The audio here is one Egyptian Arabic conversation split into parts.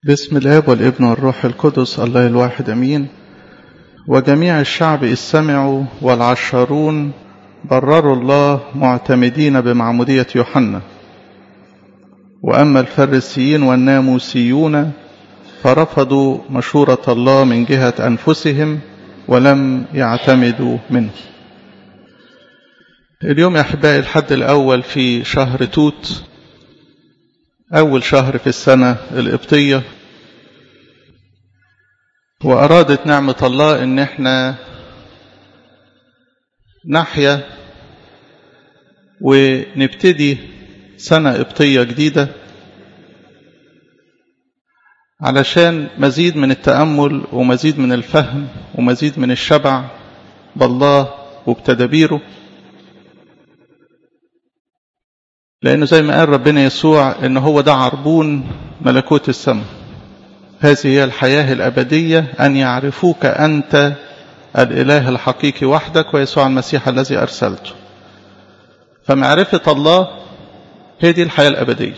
بسم الاب والابن والروح القدس الله الواحد امين وجميع الشعب إذ سمعوا والعشرون برروا الله معتمدين بمعمودية يوحنا وأما الفريسيين والناموسيون فرفضوا مشورة الله من جهة أنفسهم ولم يعتمدوا منه اليوم يا أحبائي الحد الأول في شهر توت أول شهر في السنة القبطية وأرادت نعمة الله إن إحنا نحيا ونبتدي سنة قبطية جديدة علشان مزيد من التأمل ومزيد من الفهم ومزيد من الشبع بالله وبتدابيره لأنه زي ما قال ربنا يسوع إن هو ده عربون ملكوت السماء هذه هي الحياة الأبدية أن يعرفوك أنت الإله الحقيقي وحدك ويسوع المسيح الذي أرسلته فمعرفة الله هي دي الحياة الأبدية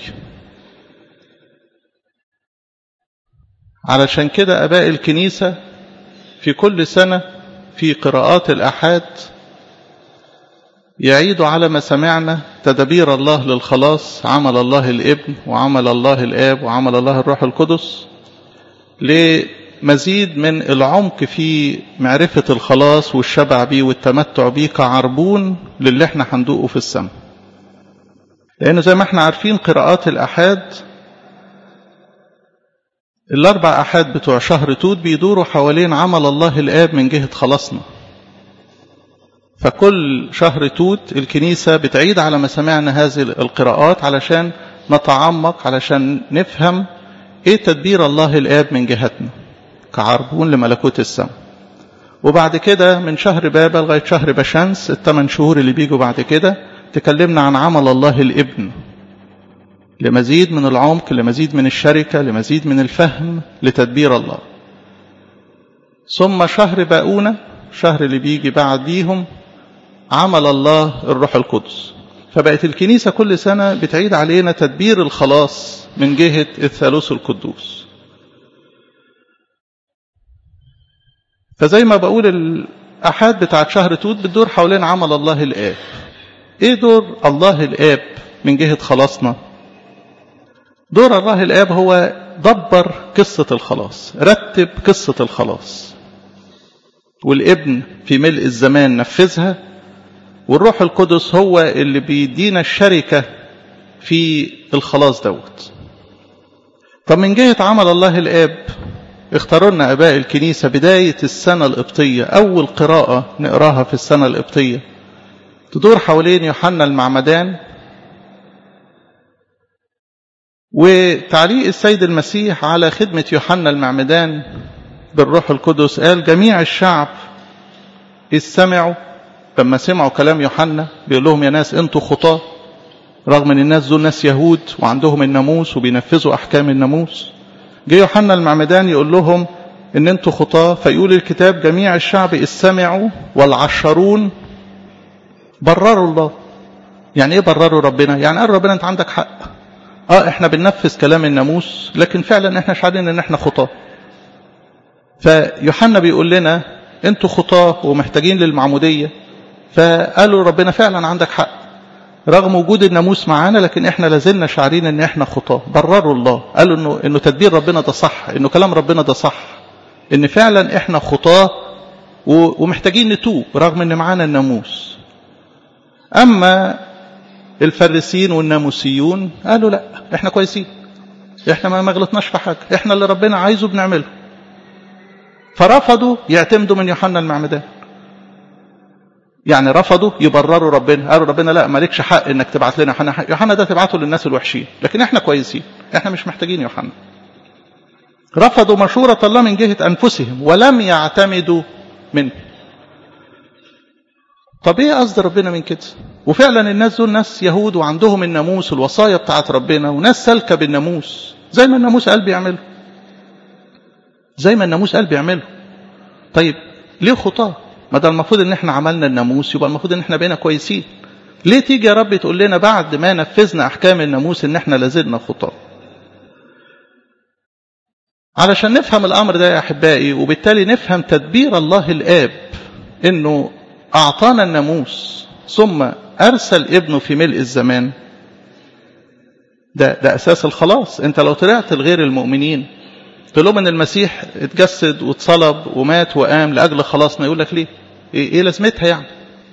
علشان كده أباء الكنيسة في كل سنة في قراءات الأحاد يعيد على ما سمعنا تدبير الله للخلاص عمل الله الابن وعمل الله الاب وعمل الله الروح القدس لمزيد من العمق في معرفة الخلاص والشبع بيه والتمتع بيه كعربون للي احنا هندوقه في السماء لأنه زي ما احنا عارفين قراءات الأحاد الأربع أحاد بتوع شهر توت بيدوروا حوالين عمل الله الآب من جهة خلاصنا فكل شهر توت الكنيسة بتعيد على ما سمعنا هذه القراءات علشان نتعمق علشان نفهم ايه تدبير الله الآب من جهتنا كعربون لملكوت السماء وبعد كده من شهر بابا لغاية شهر بشمس الثمان شهور اللي بيجوا بعد كده تكلمنا عن عمل الله الابن لمزيد من العمق لمزيد من الشركة لمزيد من الفهم لتدبير الله ثم شهر باؤونة شهر اللي بيجي بعديهم عمل الله الروح القدس فبقت الكنيسة كل سنة بتعيد علينا تدبير الخلاص من جهة الثالوث القدوس فزي ما بقول الأحاد بتاعت شهر توت بتدور حوالين عمل الله الآب ايه دور الله الآب من جهة خلاصنا دور الله الآب هو دبر قصة الخلاص رتب قصة الخلاص والابن في ملء الزمان نفذها والروح القدس هو اللي بيدينا الشركة في الخلاص دوت طب من جهة عمل الله الآب اختاروا لنا أباء الكنيسة بداية السنة القبطية أول قراءة نقراها في السنة القبطية تدور حوالين يوحنا المعمدان وتعليق السيد المسيح على خدمة يوحنا المعمدان بالروح القدس قال جميع الشعب إذ سمعوا لما سمعوا كلام يوحنا بيقول لهم يا ناس انتوا خطاة رغم ان الناس دول ناس يهود وعندهم الناموس وبينفذوا احكام الناموس جه يوحنا المعمدان يقول لهم ان انتوا خطاة فيقول الكتاب جميع الشعب إذ سمعوا والعشرون برروا الله يعني ايه برروا ربنا يعني قال ربنا انت عندك حق اه احنا بننفذ كلام الناموس لكن فعلا احنا شعرين ان احنا خطاه فيوحنا بيقول لنا انتوا خطاه ومحتاجين للمعموديه فقالوا ربنا فعلا عندك حق رغم وجود الناموس معانا لكن احنا لازلنا شعرين ان احنا خطاه برروا الله قالوا انه انه تدبير ربنا ده صح انه كلام ربنا ده صح ان فعلا احنا خطاه ومحتاجين نتوب رغم ان معانا الناموس اما الفريسيين والناموسيون قالوا لا احنا كويسين احنا ما غلطناش في حاجه احنا اللي ربنا عايزه بنعمله فرفضوا يعتمدوا من يوحنا المعمدان يعني رفضوا يبرروا ربنا قالوا ربنا لا مالكش حق انك تبعت لنا يوحنا يوحنا ده تبعته للناس الوحشين لكن احنا كويسين احنا مش محتاجين يوحنا رفضوا مشورة الله من جهة أنفسهم ولم يعتمدوا منه طب ايه قصد ربنا من كده وفعلا الناس دول ناس يهود وعندهم الناموس الوصايا بتاعت ربنا وناس سالكة بالناموس زي ما الناموس قال بيعمله زي ما الناموس قال بيعمله طيب ليه خطاه ما ده المفروض ان احنا عملنا الناموس يبقى المفروض ان احنا بقينا كويسين ليه تيجي يا رب تقول لنا بعد ما نفذنا احكام الناموس ان احنا لازلنا خطاه علشان نفهم الأمر ده يا أحبائي وبالتالي نفهم تدبير الله الآب إنه أعطانا الناموس ثم أرسل ابنه في ملء الزمان ده, ده أساس الخلاص أنت لو طلعت لغير المؤمنين تقول لهم ان المسيح اتجسد واتصلب ومات وقام لاجل خلاصنا يقول لك ليه ايه, إيه لازمتها يعني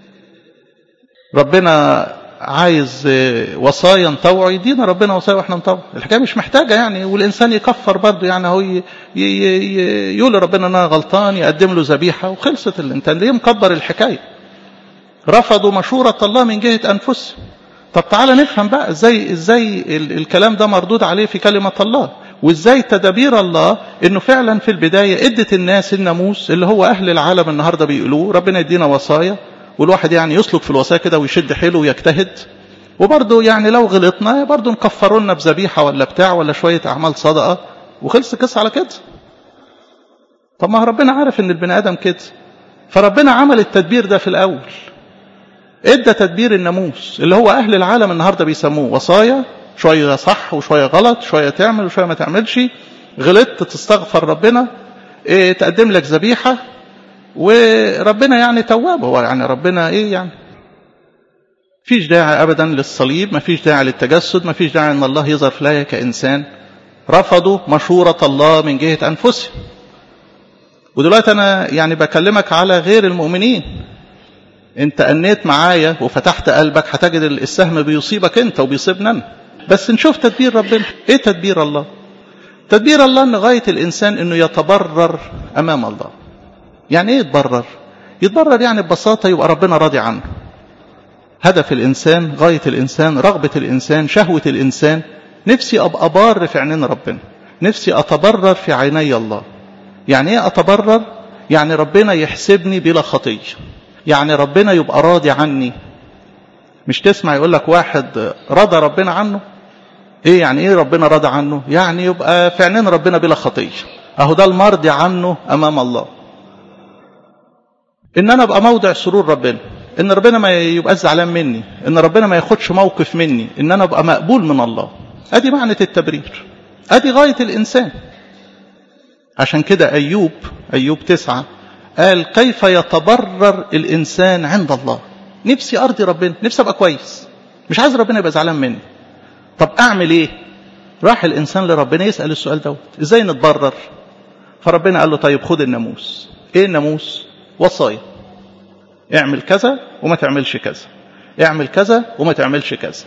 ربنا عايز وصايا نطوع يدينا ربنا وصايا واحنا نطوع الحكايه مش محتاجه يعني والانسان يكفر برضه يعني هو يقول لربنا ان انا غلطان يقدم له ذبيحه وخلصت انت ليه مكبر الحكايه رفضوا مشوره الله من جهه انفسهم طب تعالى نفهم بقى ازاي ازاي الكلام ده مردود عليه في كلمه الله وازاي تدابير الله انه فعلا في البدايه ادت الناس الناموس اللي هو اهل العالم النهارده بيقولوه ربنا يدينا وصايا والواحد يعني يسلك في الوصايا كده ويشد حيله ويجتهد وبرضه يعني لو غلطنا برضه نكفروا لنا بذبيحه ولا بتاع ولا شويه اعمال صدقه وخلص القصه على كده طب ما ربنا عارف ان البني ادم كده فربنا عمل التدبير ده في الاول ادى تدبير الناموس اللي هو اهل العالم النهارده بيسموه وصايا شويه صح وشويه غلط شويه تعمل وشويه ما تعملش غلطت تستغفر ربنا إيه تقدم لك ذبيحه وربنا يعني تواب هو يعني ربنا ايه يعني فيش داعي ابدا للصليب ما فيش داعي للتجسد ما فيش داعي ان الله يظهر في الآية كانسان رفضوا مشورة الله من جهة انفسهم ودلوقتي انا يعني بكلمك على غير المؤمنين انت انيت معايا وفتحت قلبك هتجد السهم بيصيبك انت وبيصيبنا انا بس نشوف تدبير ربنا ايه تدبير الله تدبير الله ان غايه الانسان انه يتبرر امام الله يعني ايه يتبرر يتبرر يعني ببساطه يبقى ربنا راضي عنه هدف الانسان غايه الانسان رغبه الانسان شهوه الانسان نفسي ابقى بار في عينين ربنا نفسي اتبرر في عيني الله يعني ايه اتبرر يعني ربنا يحسبني بلا خطيه يعني ربنا يبقى راضي عني مش تسمع يقول لك واحد رضى ربنا عنه ايه يعني ايه ربنا رضى عنه يعني يبقى في عينين ربنا بلا خطيه اهو ده المرضي عنه امام الله ان انا ابقى موضع سرور ربنا ان ربنا ما يبقى زعلان مني ان ربنا ما ياخدش موقف مني ان انا ابقى مقبول من الله ادي معنى التبرير ادي غايه الانسان عشان كده ايوب ايوب تسعة قال كيف يتبرر الانسان عند الله نفسي ارضي ربنا نفسي ابقى كويس مش عايز ربنا يبقى زعلان مني طب اعمل ايه راح الانسان لربنا يسال السؤال دوت ازاي نتبرر فربنا قال له طيب خد الناموس ايه الناموس وصايا اعمل كذا وما تعملش كذا اعمل كذا وما تعملش كذا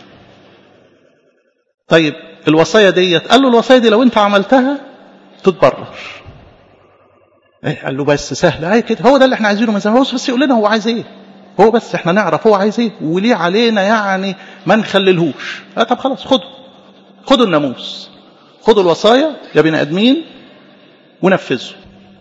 طيب الوصايا ديت قال له الوصايا دي لو انت عملتها تتبرر ايه قال له بس سهل ايه كده هو ده اللي احنا عايزينه من زمان هو بس يقول لنا هو عايز ايه هو بس احنا نعرف هو عايز ايه وليه علينا يعني ما نخللهوش اه طب خلاص خدوا خدوا الناموس خدوا الوصايا يا بني ادمين ونفذوا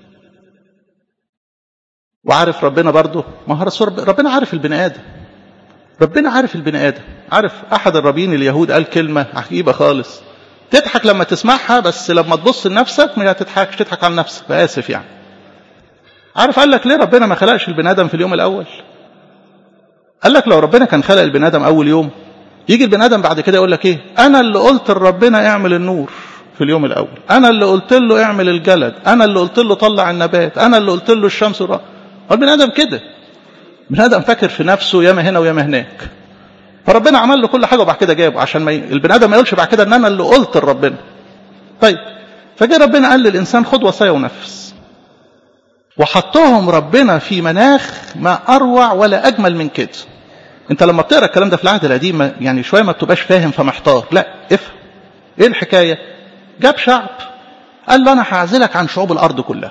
وعارف ربنا برضه ما هو ربنا عارف البني ادم ربنا عارف البني ادم عارف احد الرابين اليهود قال كلمه عجيبه خالص تضحك لما تسمعها بس لما تبص لنفسك ما تضحكش تضحك على نفسك اسف يعني عارف قال لك ليه ربنا ما خلقش البني ادم في اليوم الاول قال لك لو ربنا كان خلق البني ادم اول يوم يجي البني ادم بعد كده يقول لك ايه انا اللي قلت لربنا اعمل النور في اليوم الاول انا اللي قلت له اعمل الجلد انا اللي قلت له طلع النبات انا اللي قلت له الشمس والرأ هو البني ادم كده البني ادم فاكر في نفسه ياما هنا وياما هناك فربنا عمل له كل حاجه وبعد كده جابه عشان ما ي... البني ادم ما يقولش بعد كده ان انا اللي قلت لربنا طيب فجاء ربنا قال للانسان خد وصايا ونفذ وحطهم ربنا في مناخ ما اروع ولا اجمل من كده انت لما بتقرا الكلام ده في العهد القديم يعني شويه ما بتبقاش فاهم فمحتار لا افهم ايه الحكايه جاب شعب قال له انا هعزلك عن شعوب الارض كلها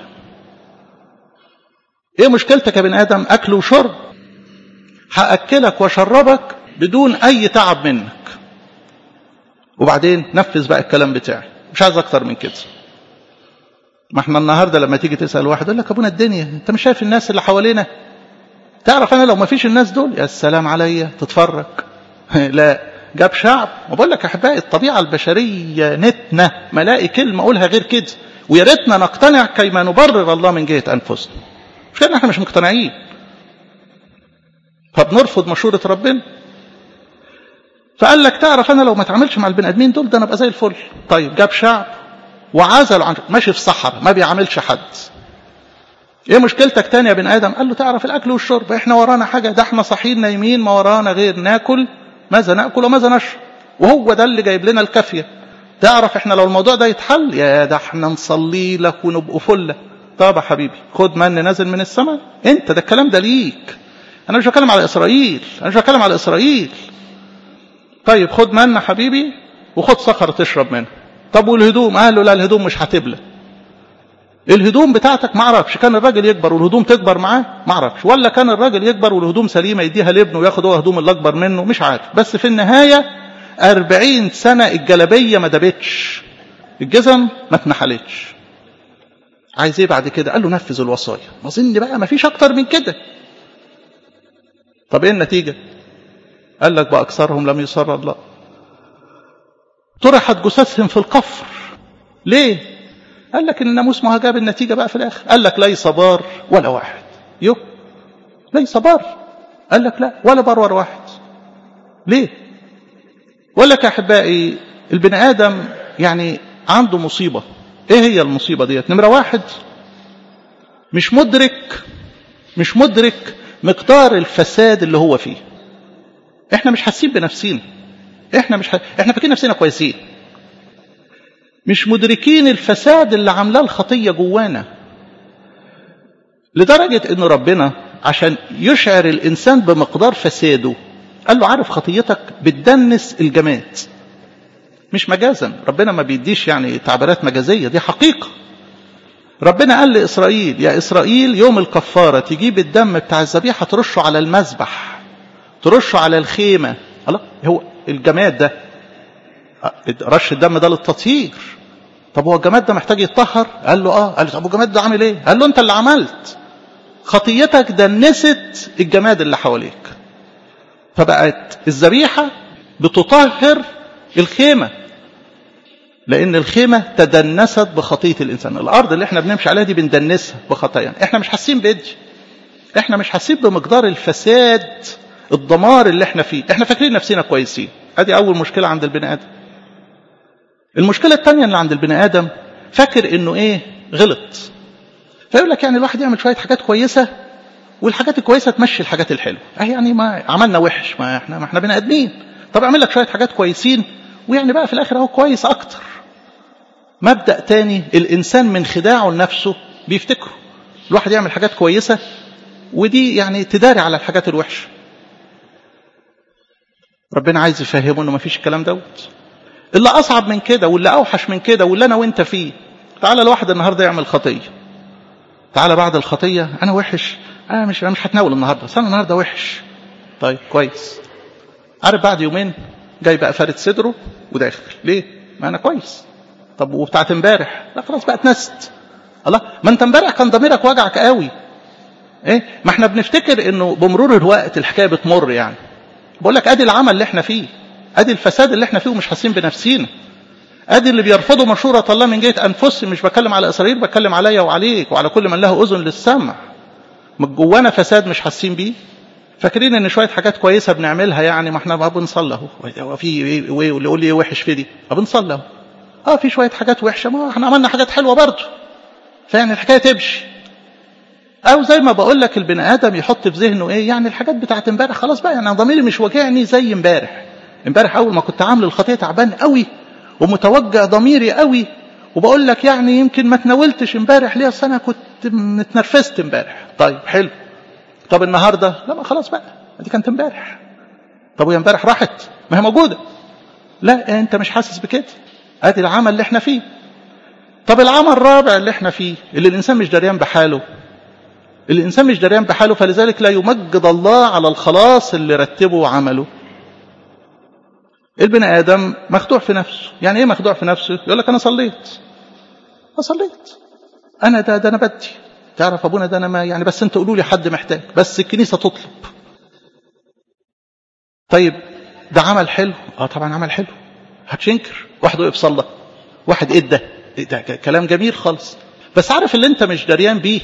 ايه مشكلتك يا بني ادم اكل وشرب هاكلك واشربك بدون اي تعب منك وبعدين نفذ بقى الكلام بتاعي مش عايز اكتر من كده ما احنا النهارده لما تيجي تسال واحد يقول لك ابونا الدنيا انت مش شايف الناس اللي حوالينا تعرف انا لو ما فيش الناس دول يا سلام عليا تتفرج لا جاب شعب وبقول لك احبائي الطبيعه البشريه نتنه ما الاقي كلمه اقولها غير كده ويا ريتنا نقتنع كيما نبرر الله من جهه انفسنا مش كده احنا مش مقتنعين فبنرفض مشوره ربنا فقال لك تعرف انا لو ما اتعاملش مع البني ادمين دول ده انا ابقى زي الفل طيب جاب شعب وعزله عن ماشي في صحراء ما بيعاملش حد ايه مشكلتك تاني يا بني ادم قال له تعرف الاكل والشرب احنا ورانا حاجه ده احنا صاحيين نايمين ما ورانا غير ناكل ماذا ناكل وماذا نشرب وهو ده اللي جايب لنا الكافيه تعرف احنا لو الموضوع ده يتحل يا ده احنا نصلي لك ونبقوا فله طب يا حبيبي خد من نازل من السماء انت ده الكلام ده ليك انا مش بتكلم على اسرائيل انا مش بتكلم على اسرائيل طيب خد من حبيبي وخد صخرة تشرب منها طب والهدوم قال له لا الهدوم مش هتبلى الهدوم بتاعتك ما اعرفش كان الراجل يكبر والهدوم تكبر معاه ما اعرفش ولا كان الراجل يكبر والهدوم سليمه يديها لابنه وياخد هو هدوم اللي اكبر منه مش عارف بس في النهايه أربعين سنة الجلبية ما دبتش الجزم ما اتنحلتش عايز ايه بعد كده قال له نفذ الوصايا ما اظن بقى ما فيش اكتر من كده طب ايه النتيجة قال لك بأكثرهم لم يصر الله طرحت جثثهم في القفر ليه قال لك ان الناموس ما جاب النتيجة بقى في الاخر قال لك ليس بار ولا واحد يو ليس بار قال لك لا ولا بار ولا واحد ليه ولا لك يا احبائي البني ادم يعني عنده مصيبه ايه هي المصيبه ديت نمره واحد مش مدرك مش مدرك مقدار الفساد اللي هو فيه احنا مش حاسين بنفسينا احنا مش ح... احنا فاكرين نفسنا كويسين مش مدركين الفساد اللي عاملاه الخطيه جوانا لدرجه ان ربنا عشان يشعر الانسان بمقدار فساده قال له عارف خطيتك بتدنس الجماد مش مجازا ربنا ما بيديش يعني تعبيرات مجازية دي حقيقة ربنا قال لإسرائيل يا إسرائيل يوم الكفارة تجيب الدم بتاع الذبيحة ترشه على المذبح ترشه على الخيمة الله هو الجماد ده رش الدم ده للتطهير طب هو الجماد ده محتاج يتطهر قال له اه قال له طب الجماد ده عامل ايه قال له انت اللي عملت خطيتك دنست الجماد اللي حواليك فبقت الذبيحة بتطهر الخيمة لأن الخيمة تدنست بخطية الإنسان الأرض اللي احنا بنمشي عليها دي بندنسها بخطايانا احنا مش حاسين بدي احنا مش حاسين بمقدار الفساد الدمار اللي احنا فيه احنا فاكرين نفسنا كويسين ادي أول مشكلة عند البني آدم المشكلة الثانية اللي عند البني آدم فاكر انه ايه غلط فيقول لك يعني الواحد يعمل شوية حاجات كويسة والحاجات الكويسه تمشي الحاجات الحلوه اه يعني ما عملنا وحش ما احنا ما احنا بني ادمين طب اعمل لك شويه حاجات كويسين ويعني بقى في الاخر اهو كويس اكتر مبدا تاني الانسان من خداعه لنفسه بيفتكره الواحد يعمل حاجات كويسه ودي يعني تداري على الحاجات الوحشه ربنا عايز يفهمه انه ما فيش الكلام دوت اللي اصعب من كده واللي اوحش من كده واللي انا وانت فيه تعالى الواحد النهارده يعمل خطيه تعالى بعد الخطيه انا وحش انا مش انا مش هتناول النهارده انا النهارده وحش طيب كويس عارف بعد يومين جاي بقى فارد صدره وداخل ليه ما انا كويس طب وبتاعت امبارح لا خلاص بقى اتنست الله ما انت امبارح كان ضميرك وجعك قوي ايه ما احنا بنفتكر انه بمرور الوقت الحكايه بتمر يعني بقول لك ادي العمل اللي احنا فيه ادي الفساد اللي احنا فيه ومش حاسين بنفسينا ادي اللي بيرفضوا مشوره الله من جهه انفسهم مش بتكلم على اسرائيل بتكلم عليا وعليك وعلى كل من له اذن للسمع جوانا فساد مش حاسين بيه فاكرين ان شويه حاجات كويسه بنعملها يعني ما احنا ما بنصلي اهو هو في ايه واللي يقول لي ايه وحش في دي ما بنصلي اهو اه في شويه حاجات وحشه ما احنا عملنا حاجات حلوه برضه فيعني الحكايه تمشي او زي ما بقول لك البني ادم يحط في ذهنه ايه يعني الحاجات بتاعت امبارح خلاص بقى يعني ضميري مش واجعني زي امبارح امبارح اول ما كنت عامل الخطيه تعبان قوي ومتوجع ضميري قوي وبقول لك يعني يمكن ما تناولتش امبارح ليه اصل انا كنت اتنرفزت امبارح طيب حلو طب النهارده لا ما خلاص بقى دي كانت امبارح طب وهي امبارح راحت ما هي موجوده لا انت مش حاسس بكده ادي العمل اللي احنا فيه طب العمل الرابع اللي احنا فيه اللي الانسان مش دريان بحاله الانسان مش دريان بحاله فلذلك لا يمجد الله على الخلاص اللي رتبه وعمله البني ادم مخدوع في نفسه يعني ايه مخدوع في نفسه يقول لك انا صليت انا صليت انا ده ده انا بدي تعرف ابونا ده انا ما يعني بس انت قولوا لي حد محتاج بس الكنيسه تطلب طيب ده عمل حلو اه طبعا عمل حلو هتشنكر واحد وقف صلى واحد ادى ده كلام جميل خالص بس عارف اللي انت مش دريان بيه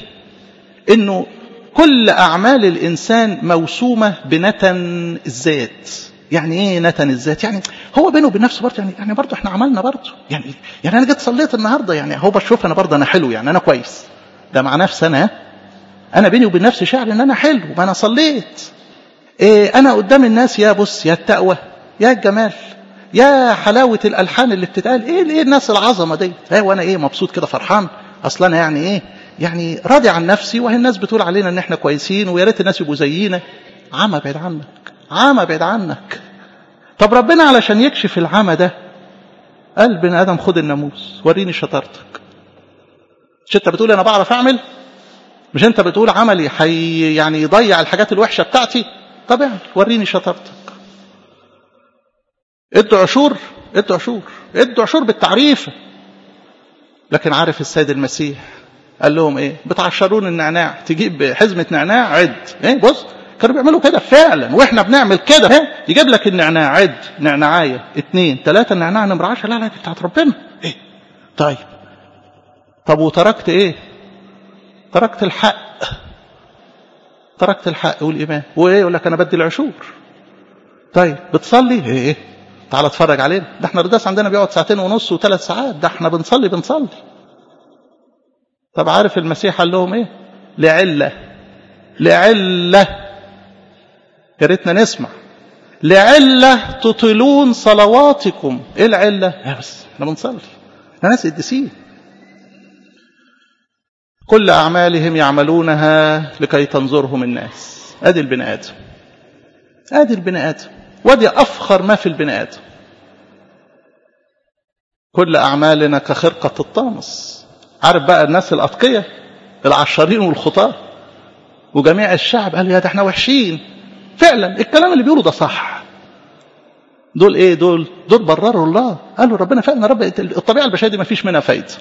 انه كل اعمال الانسان موسومه بنتن الذات يعني ايه نتن الذات يعني هو بينه وبين نفسه برضه يعني يعني برضه احنا عملنا برضه يعني يعني انا جيت صليت النهارده يعني هو بشوف انا برضه انا حلو يعني انا كويس ده مع نفسي انا انا بيني وبين نفسي شاعر ان انا حلو ما انا صليت إيه انا قدام الناس يا بص يا التقوى يا الجمال يا حلاوة الألحان اللي بتتقال إيه إيه الناس العظمة دي إيه وأنا إيه مبسوط كده فرحان أصلا أنا يعني إيه يعني راضي عن نفسي وهي الناس بتقول علينا إن إحنا كويسين ويا ريت الناس يبقوا زينا عمى بعيد عنك عمى بعيد عنك طب ربنا علشان يكشف العمى ده قال بني آدم خد الناموس وريني شطارتك مش أنت بتقول أنا بعرف أعمل مش أنت بتقول عملي حي يعني يضيع الحاجات الوحشة بتاعتي طب اعمل وريني شطارتك ادوا عشور ادوا عشور ادوا عشور بالتعريف لكن عارف السيد المسيح قال لهم ايه بتعشرون النعناع تجيب حزمة نعناع عد ايه بص كانوا بيعملوا كده فعلا واحنا بنعمل كده ايه يجيب لك النعناع عد نعناعية اتنين تلاتة النعناع نمرة عشرة لا لا دي بتاعت ربنا ايه طيب طب وتركت ايه تركت الحق تركت الحق والايمان وايه يقول لك انا بدي العشور طيب بتصلي ايه ايه تعال اتفرج علينا ده احنا الرداس عندنا بيقعد ساعتين ونص وثلاث ساعات ده احنا بنصلي بنصلي طب عارف المسيح قال لهم ايه لعله لعله يا ريتنا نسمع لعله تطيلون صلواتكم ايه العله يا بس احنا بنصلي احنا ناس قديسين كل اعمالهم يعملونها لكي تنظرهم الناس ادي البني ادم ادي البني ادم ودي أفخر ما في البني آدم كل أعمالنا كخرقة الطامس عارف بقى الناس الأتقية العشارين والخطاة وجميع الشعب قالوا يا ده احنا وحشين فعلا الكلام اللي بيقولوا ده صح دول ايه دول دول برروا الله قالوا ربنا فعلا رب الطبيعه البشريه دي ما فيش منها فايده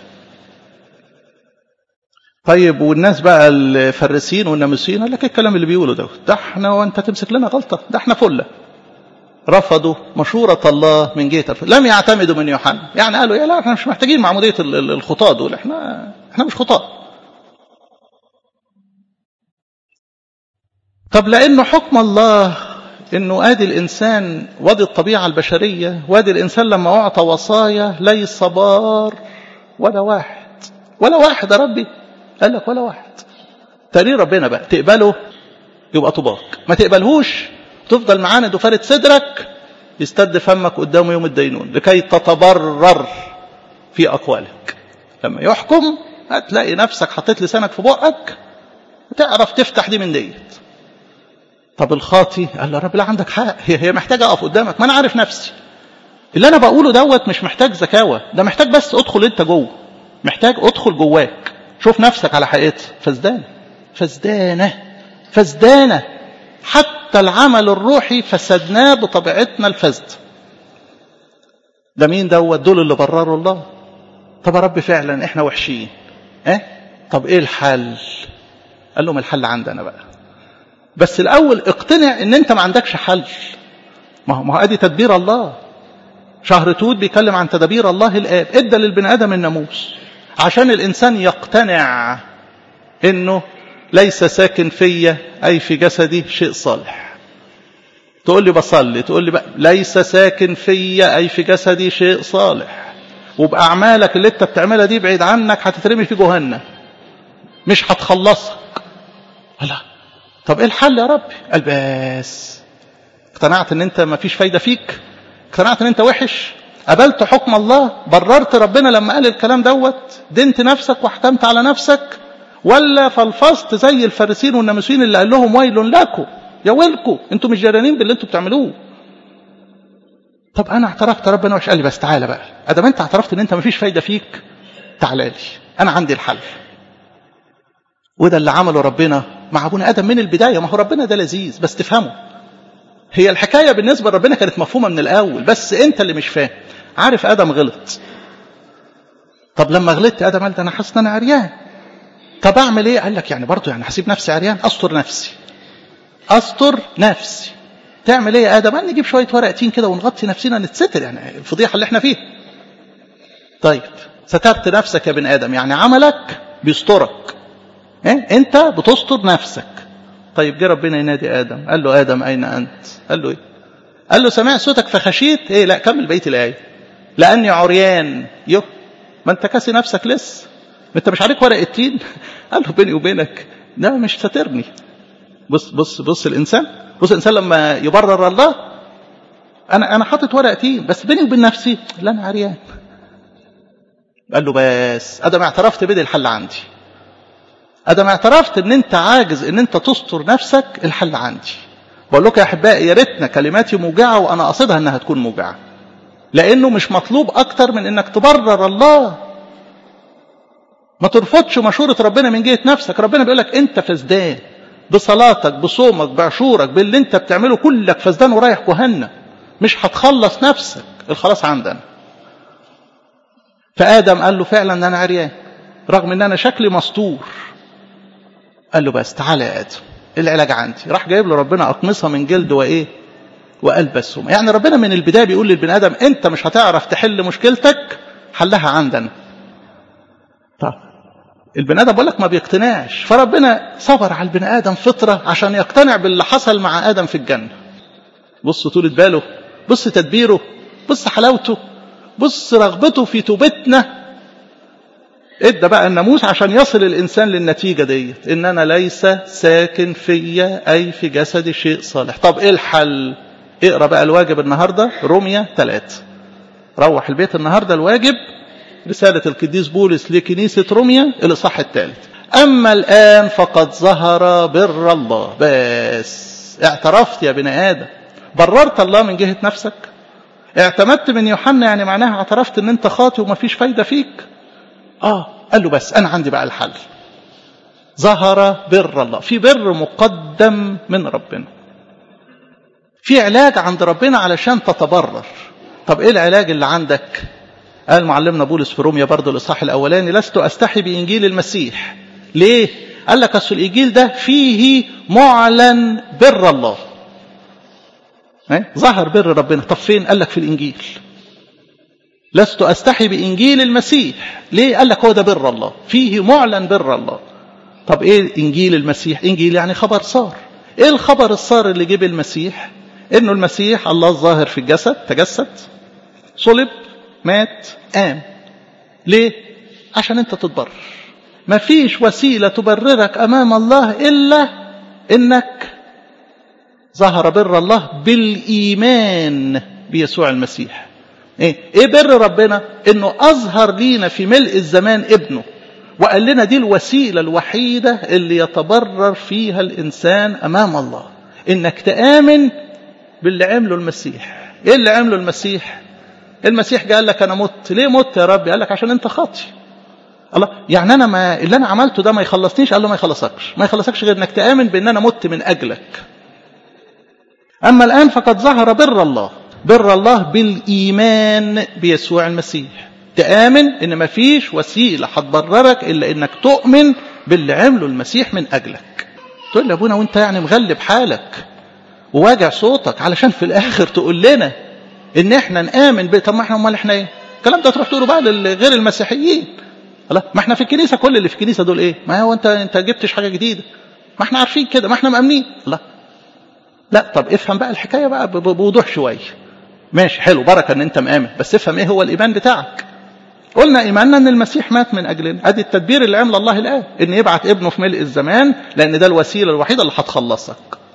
طيب والناس بقى الفرسين والناموسيين قال لك الكلام اللي بيقوله ده ده احنا وانت تمسك لنا غلطه ده احنا فله رفضوا مشورة الله من جهة الفضل. لم يعتمدوا من يوحنا يعني قالوا يا لا احنا مش محتاجين معمودية الخطاة دول احنا احنا مش خطاة طب لأنه حكم الله انه ادي الانسان وادي الطبيعة البشرية وادي الانسان لما اعطى وصايا ليس بار ولا واحد ولا واحد يا ربي قال لك ولا واحد تقرير ربنا بقى تقبله يبقى طباق ما تقبلهوش تفضل معاند وفارد صدرك يستد فمك قدامه يوم الدينون لكي تتبرر في أقوالك لما يحكم هتلاقي نفسك حطيت لسانك في بقك وتعرف تفتح دي من ديت طب الخاطي قال له رب لا عندك حق هي هي محتاجه اقف قدامك ما انا عارف نفسي اللي انا بقوله دوت مش محتاج زكاوه ده محتاج بس ادخل انت جوه محتاج ادخل جواك شوف نفسك على حقيقتها فزدانه فزدانه فزدانه حتى العمل الروحي فسدناه بطبيعتنا الفسد ده مين دوت دول اللي برروا الله طب يا رب فعلا احنا وحشين اه طب ايه الحل قال لهم الحل عندنا بقى بس الاول اقتنع ان انت ما عندكش حل ما هو ما هو ادي تدبير الله شهر توت بيتكلم عن تدابير الله الاب ادى للبني ادم الناموس عشان الانسان يقتنع انه ليس ساكن فيا أي في جسدي شيء صالح تقول لي بصلي تقول لي بقى ليس ساكن فيا أي في جسدي شيء صالح وبأعمالك اللي انت بتعملها دي بعيد عنك هتترمي في جهنم مش هتخلصك لا طب ايه الحل يا ربي قال بس اقتنعت ان انت ما فيش فايدة فيك اقتنعت ان انت وحش قبلت حكم الله بررت ربنا لما قال الكلام دوت دنت نفسك وحكمت على نفسك ولا فلفظت زي الفارسين والناموسيين اللي قال لهم ويل لكم يا ويلكم انتوا مش جرانين باللي انتوا بتعملوه طب انا اعترفت ربنا وحش قال لي بس تعالى بقى ادام انت اعترفت ان انت مفيش فايده فيك تعالى لي انا عندي الحل وده اللي عمله ربنا مع ابونا ادم من البدايه ما هو ربنا ده لذيذ بس تفهمه هي الحكايه بالنسبه لربنا كانت مفهومه من الاول بس انت اللي مش فاهم عارف ادم غلط طب لما غلطت ادم قال ده انا حاسس ان انا عريان طب اعمل ايه قال لك يعني برضه يعني هسيب نفسي عريان استر نفسي استر نفسي تعمل ايه يا ادم قال نجيب شويه ورق تين كده ونغطي نفسنا نتستر يعني الفضيحه اللي احنا فيها طيب سترت نفسك يا بن ادم يعني عملك بيسترك إيه؟ انت بتستر نفسك طيب جه ربنا ينادي ادم قال له ادم اين انت قال له ايه قال له سمعت صوتك فخشيت ايه لا كمل بقيه الايه لاني عريان يو ما انت كاسي نفسك لسه ما انت مش عليك ورق التين قال له بيني وبينك ده مش ساترني بص بص بص الانسان بص الانسان لما يبرر الله انا انا حاطط ورق تين بس بيني وبين نفسي لا انا عريان قال له بس ادم اعترفت بدي الحل عندي ادم اعترفت ان انت عاجز ان انت تستر نفسك الحل عندي بقول لكم يا احبائي يا ريتنا كلماتي موجعه وانا قصدها انها تكون موجعه لانه مش مطلوب اكتر من انك تبرر الله ما ترفضش مشورة ربنا من جهة نفسك ربنا بيقول لك انت فسدان بصلاتك بصومك بعشورك باللي انت بتعمله كلك فسدان ورايح جهنم مش هتخلص نفسك الخلاص عندنا فآدم قال له فعلا ان انا عريان رغم ان انا شكلي مستور قال له بس تعالى يا ادم العلاج عندي راح جايب له ربنا اقمصه من جلد وايه والبسهم يعني ربنا من البدايه بيقول للبني ادم انت مش هتعرف تحل مشكلتك حلها عندنا طب البني ادم بقول لك ما بيقتنعش فربنا صبر على البني ادم فطره عشان يقتنع باللي حصل مع ادم في الجنه بص طولة باله بص تدبيره بص حلاوته بص رغبته في توبتنا ادى بقى الناموس عشان يصل الانسان للنتيجه ديت ان انا ليس ساكن فيا اي في جسدي شيء صالح طب ايه الحل اقرا بقى الواجب النهارده روميا 3 روح البيت النهارده الواجب رساله القديس بولس لكنيسه روميا الاصحاح الثالث اما الان فقد ظهر بر الله بس اعترفت يا بني ادم بررت الله من جهه نفسك اعتمدت من يوحنا يعني معناها اعترفت ان انت خاطئ ومفيش فايده فيك اه قال له بس انا عندي بقى الحل ظهر بر الله في بر مقدم من ربنا في علاج عند ربنا علشان تتبرر طب ايه العلاج اللي عندك قال معلمنا بولس في روميا برضه الاصحاح الاولاني لست استحي بانجيل المسيح ليه قال لك اصل الانجيل ده فيه معلن بر الله ظهر بر ربنا طب فين قال لك في الانجيل لست استحي بانجيل المسيح ليه قال لك هو ده بر الله فيه معلن بر الله طب ايه انجيل المسيح انجيل يعني خبر صار ايه الخبر الصار اللي جيب المسيح انه المسيح الله الظاهر في الجسد تجسد صلب مات قام ليه عشان انت تتبرر مفيش وسيله تبررك امام الله الا انك ظهر بر الله بالايمان بيسوع المسيح ايه ايه بر ربنا انه اظهر لينا في ملء الزمان ابنه وقال لنا دي الوسيله الوحيده اللي يتبرر فيها الانسان امام الله انك تامن باللي عمله المسيح ايه اللي عمله المسيح المسيح قال لك انا مت ليه مت يا ربي قال لك عشان انت خاطي الله يعني انا ما اللي انا عملته ده ما يخلصنيش قال له ما يخلصكش ما يخلصكش غير انك تامن بان انا مت من اجلك اما الان فقد ظهر بر الله بر الله بالايمان بيسوع المسيح تامن ان ما فيش وسيله هتبررك الا انك تؤمن باللي عمله المسيح من اجلك تقول لي يا ابونا وانت يعني مغلب حالك وواجع صوتك علشان في الاخر تقول لنا ان احنا نامن ب طب ما احنا امال احنا ايه الكلام ده تروح تقوله بقى لغير المسيحيين الله ما احنا في الكنيسه كل اللي في الكنيسه دول ايه ما هو انت انت جبتش حاجه جديده ما احنا عارفين كده ما احنا مامنين لا لا طب افهم بقى الحكايه بقى بوضوح شويه ماشي حلو بركه ان انت مآمن بس افهم ايه هو الايمان بتاعك قلنا ايماننا ان المسيح مات من اجلنا ادي التدبير اللي عمله الله الان ان يبعت ابنه في ملء الزمان لان ده الوسيله الوحيده اللي هتخلصك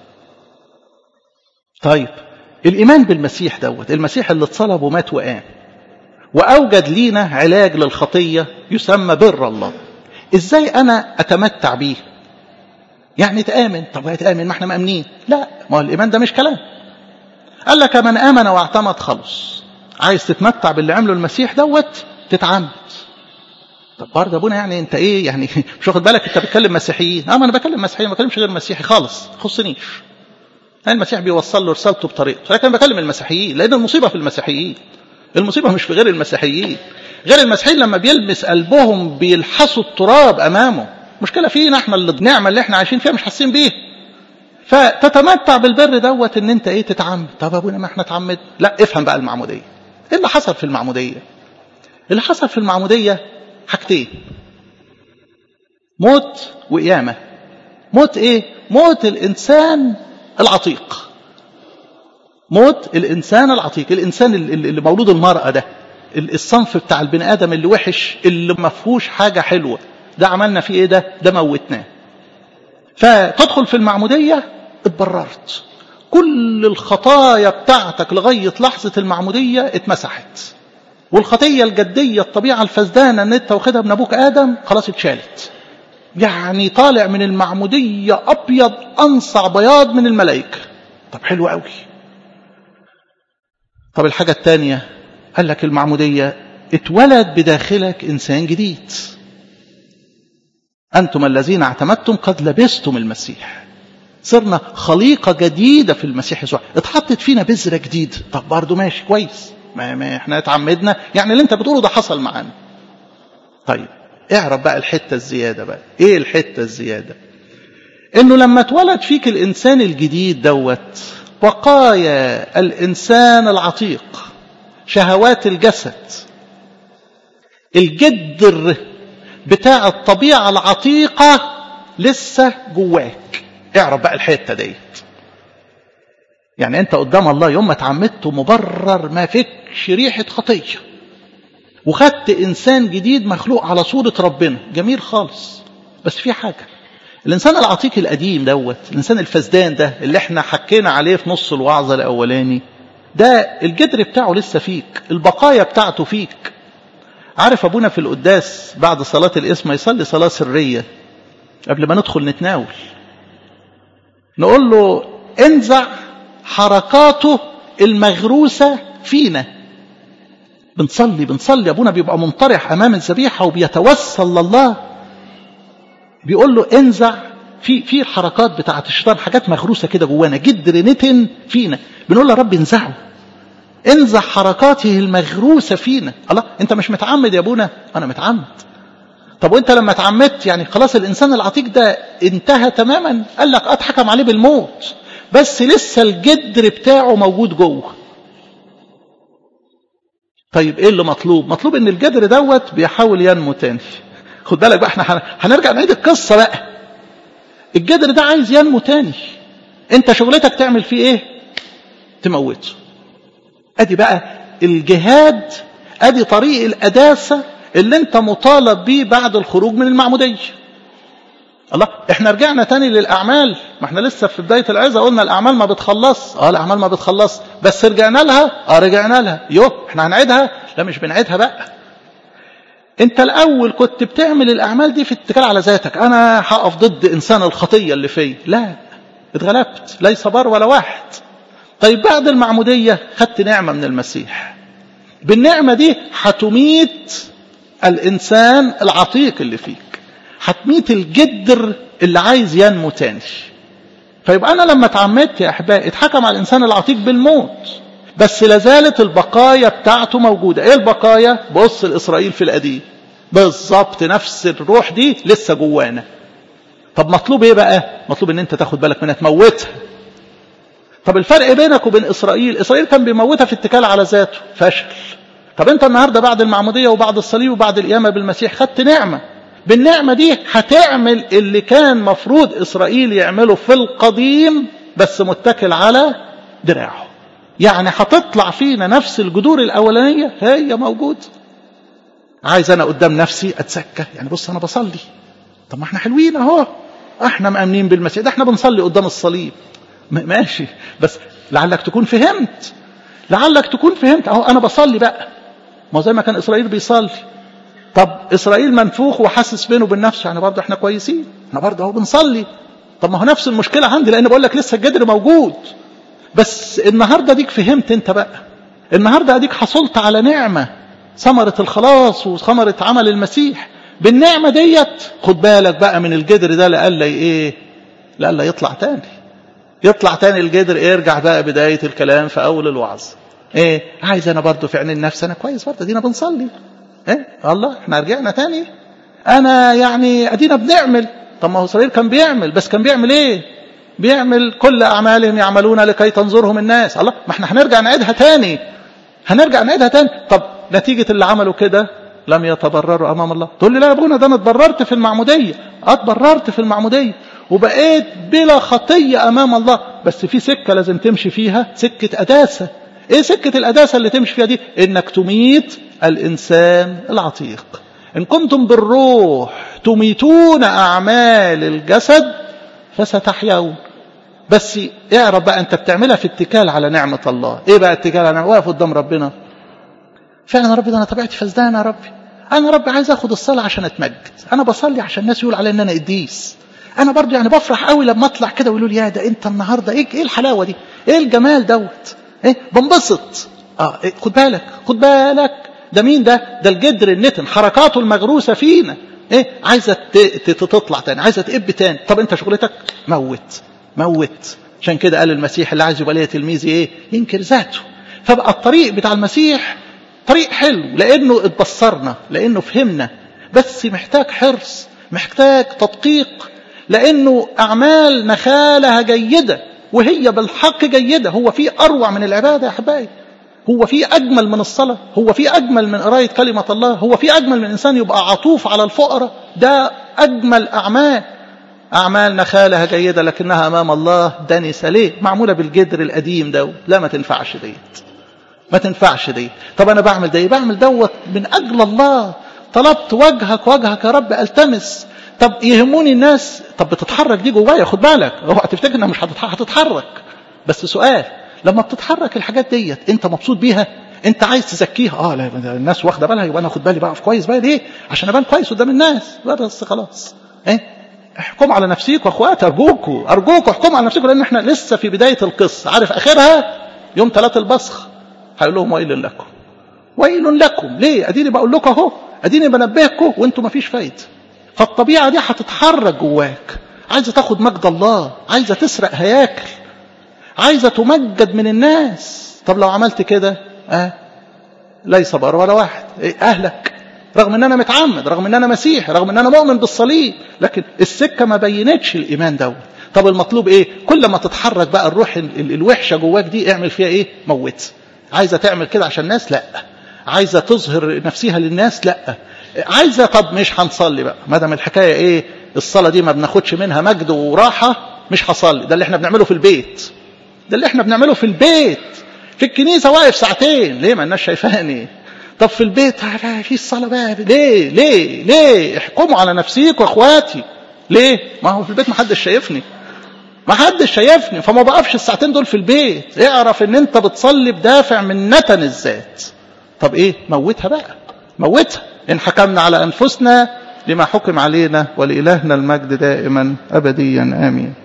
طيب الايمان بالمسيح دوت المسيح اللي اتصلب ومات وقام واوجد لينا علاج للخطيه يسمى بر الله ازاي انا اتمتع بيه يعني تامن طب هتامن ما احنا مامنين لا ما هو الايمان ده مش كلام قال لك من امن واعتمد خلص عايز تتمتع باللي عمله المسيح دوت تتعمد طب برضه ابونا يعني انت ايه يعني مش واخد بالك انت بتكلم مسيحيين اه ما انا بكلم مسيحيين ما بكلمش غير مسيحي خالص ما يخصنيش المسيح بيوصل له رسالته بطريقته لكن بكلم المسيحيين لان المصيبه في المسيحيين المصيبه مش في غير المسيحيين غير المسيحيين لما بيلمس قلبهم بيلحسوا التراب امامه مشكله فينا احنا اللي النعمه اللي احنا عايشين فيها مش حاسين بيها فتتمتع بالبر دوت ان انت ايه تتعمد طب ابونا ما احنا اتعمد لا افهم بقى المعموديه ايه اللي حصل في المعموديه اللي حصل في المعموديه حاجتين موت وقيامه موت ايه موت الانسان العتيق موت الإنسان العتيق الإنسان اللي مولود المرأة ده الصنف بتاع البني آدم اللي وحش اللي ما فيهوش حاجة حلوة ده عملنا فيه إيه ده ده موتناه فتدخل في المعمودية اتبررت كل الخطايا بتاعتك لغاية لحظة المعمودية اتمسحت والخطية الجدية الطبيعة الفسدانة ان انت واخدها من ابوك ادم خلاص اتشالت يعني طالع من المعمودية ابيض انصع بياض من الملائكة طب حلو قوي طب الحاجة الثانية قال لك المعمودية اتولد بداخلك انسان جديد انتم الذين اعتمدتم قد لبستم المسيح صرنا خليقة جديدة في المسيح يسوع اتحطت فينا بذرة جديدة طب برضه ماشي كويس ما, ما احنا اتعمدنا يعني اللي انت بتقوله ده حصل معانا طيب اعرف بقى الحتة الزيادة بقى ايه الحتة الزيادة انه لما اتولد فيك الانسان الجديد دوت بقايا الانسان العتيق شهوات الجسد الجدر بتاع الطبيعة العتيقة لسه جواك اعرف بقى الحتة ديت يعني انت قدام الله يوم ما اتعمدت مبرر ما فيكش ريحة خطية وخدت انسان جديد مخلوق على صورة ربنا جميل خالص بس في حاجة الانسان العتيق القديم دوت الانسان الفسدان ده اللي احنا حكينا عليه في نص الوعظة الاولاني ده الجدر بتاعه لسه فيك البقايا بتاعته فيك عارف ابونا في القداس بعد صلاة الاسم يصلي صلاة سرية قبل ما ندخل نتناول نقول له انزع حركاته المغروسة فينا بنصلي بنصلي ابونا بيبقى منطرح امام الذبيحة وبيتوسل لله بيقول له انزع في في الحركات بتاعت الشيطان حاجات مغروسة كده جوانا جدر نتن فينا بنقول له رب انزعه انزع حركاته المغروسة فينا الله انت مش متعمد يا ابونا انا متعمد طب وانت لما اتعمدت يعني خلاص الانسان العتيق ده انتهى تماما قال لك اتحكم عليه بالموت بس لسه الجدر بتاعه موجود جوه طيب ايه اللي مطلوب مطلوب ان الجدر دوت بيحاول ينمو تاني خد بالك بقى احنا هنرجع نعيد القصة بقى الجدر ده عايز ينمو تاني انت شغلتك تعمل فيه ايه تموته ادي بقى الجهاد ادي طريق القداسة اللي انت مطالب بيه بعد الخروج من المعمودية الله احنا رجعنا تاني للاعمال ما احنا لسه في بداية العزة قلنا الاعمال ما بتخلص اه الاعمال ما بتخلص بس رجعنا لها اه رجعنا لها يو احنا هنعيدها لا مش بنعيدها بقى انت الاول كنت بتعمل الاعمال دي في اتكال على ذاتك انا هقف ضد انسان الخطية اللي فيه لا اتغلبت ليس بار ولا واحد طيب بعد المعمودية خدت نعمة من المسيح بالنعمة دي هتميت الإنسان العتيق اللي فيك هتميت الجدر اللي عايز ينمو تاني فيبقى أنا لما اتعمدت يا أحبائي اتحكم على الإنسان العتيق بالموت بس لازالت البقايا بتاعته موجودة إيه البقايا؟ بص لإسرائيل في القديم بالظبط نفس الروح دي لسه جوانا طب مطلوب ايه بقى مطلوب ان انت تاخد بالك منها تموتها طب الفرق بينك وبين اسرائيل اسرائيل كان بيموتها في اتكال على ذاته فشل طب انت النهارده بعد المعموديه وبعد الصليب وبعد القيامه بالمسيح خدت نعمه بالنعمه دي هتعمل اللي كان مفروض اسرائيل يعمله في القديم بس متكل على دراعه يعني هتطلع فينا نفس الجذور الاولانيه هي موجوده عايز انا قدام نفسي اتسكى يعني بص انا بصلي طب ما احنا حلوين اهو احنا مأمنين بالمسيح ده احنا بنصلي قدام الصليب ماشي بس لعلك تكون فهمت لعلك تكون فهمت اهو انا بصلي بقى ما زي ما كان اسرائيل بيصلي طب اسرائيل منفوخ وحاسس بينه وبين نفسه يعني برضه احنا كويسين احنا برضه اهو بنصلي طب ما هو نفس المشكله عندي لان بقول لك لسه الجدر موجود بس النهارده ديك فهمت انت بقى النهارده اديك حصلت على نعمه ثمره الخلاص وثمره عمل المسيح بالنعمه ديت خد بالك بقى من الجدر ده لألا ايه لألا يطلع تاني يطلع تاني الجدر يرجع بقى بداية الكلام في أول الوعظ ايه عايز انا برضو في عين النفس انا كويس برضو ادينا بنصلي ايه الله احنا رجعنا تاني انا يعني ادينا بنعمل طب ما هو اسرائيل كان بيعمل بس كان بيعمل ايه بيعمل كل اعمالهم يعملون لكي تنظرهم الناس الله ما احنا هنرجع نعيدها تاني هنرجع نعيدها تاني طب نتيجة اللي عملوا كده لم يتبرروا امام الله تقول لي لا يا ابونا ده انا اتبررت في المعمودية اتبررت في المعمودية وبقيت بلا خطية أمام الله بس في سكة لازم تمشي فيها سكة أداسة إيه سكة الأداسة اللي تمشي فيها دي إنك تميت الإنسان العتيق إن كنتم بالروح تميتون أعمال الجسد فستحيون بس اعرف بقى أنت بتعملها في اتكال على نعمة الله إيه بقى اتكال على نعمة واقف قدام ربنا فعلا يا رب ده أنا طبيعتي فسدانة يا ربي أنا رب عايز أخد الصلاة عشان أتمجد أنا بصلي عشان الناس يقول علي إن أنا قديس أنا برضو يعني بفرح قوي لما أطلع كده ويقولوا لي يا ده أنت النهاردة إيه إيه الحلاوة دي إيه الجمال دوت إيه بنبسط آه إيه خد بالك خد بالك ده مين ده ده الجدر النتن حركاته المغروسة فينا إيه عايزة تطلع تاني عايزة تقب تاني طب أنت شغلتك موت موت عشان كده قال المسيح اللي عايز يبقى ليه تلميذي إيه ينكر ذاته فبقى الطريق بتاع المسيح طريق حلو لانه اتبصرنا لانه فهمنا بس محتاج حرص محتاج تدقيق لانه اعمال نخالها جيده وهي بالحق جيده هو في اروع من العباده يا احبائي هو في اجمل من الصلاه هو في اجمل من قرايه كلمه الله هو في اجمل من انسان يبقى عطوف على الفقراء ده اجمل اعمال اعمال نخالها جيده لكنها امام الله دنسه ليه معموله بالجدر القديم ده لا ما تنفعش ديت ما تنفعش دي طب انا بعمل ده بعمل دوت من اجل الله طلبت وجهك وجهك يا رب التمس طب يهموني الناس طب بتتحرك دي جوايا خد بالك اوعى تفتكر انها مش هتتحرك بس سؤال لما بتتحرك الحاجات ديت انت مبسوط بيها انت عايز تزكيها اه لا الناس واخده بالها يبقى انا اخد بالي بقى في كويس بقى ليه عشان ابان كويس قدام الناس بس خلاص ايه احكم على نفسيك واخوات ارجوكوا ارجوكوا احكموا على نفسكم لان احنا لسه في بدايه القصه عارف اخرها يوم ثلاث البصخ هيقول لهم ويل لكم ويل لكم ليه اديني بقول لكم اهو اديني بنبهكم وانتم ما فيش فايده فالطبيعه دي هتتحرك جواك عايزه تاخد مجد الله عايزه تسرق هياكل عايزه تمجد من الناس طب لو عملت كده اه ليس بر ولا واحد إيه اهلك رغم ان انا متعمد رغم ان انا مسيحي رغم ان انا مؤمن بالصليب لكن السكه ما بينتش الايمان دوت طب المطلوب ايه كل ما تتحرك بقى الروح الوحشه جواك دي اعمل فيها ايه موت عايزه تعمل كده عشان الناس لا عايزه تظهر نفسها للناس لا عايزه طب مش هنصلي بقى ما دام الحكايه ايه الصلاه دي ما بناخدش منها مجد وراحه مش هصلي ده اللي احنا بنعمله في البيت ده اللي احنا بنعمله في البيت في الكنيسه واقف ساعتين ليه ما الناس شايفاني طب في البيت في الصلاه بقى ليه ليه ليه احكموا على نفسيك واخواتي ليه ما هو في البيت ما حدش شايفني ما حدش شايفني فما بقفش الساعتين دول في البيت اعرف ان انت بتصلي بدافع من نتن الذات طب ايه موتها بقى موتها ان حكمنا على انفسنا لما حكم علينا ولالهنا المجد دائما ابديا امين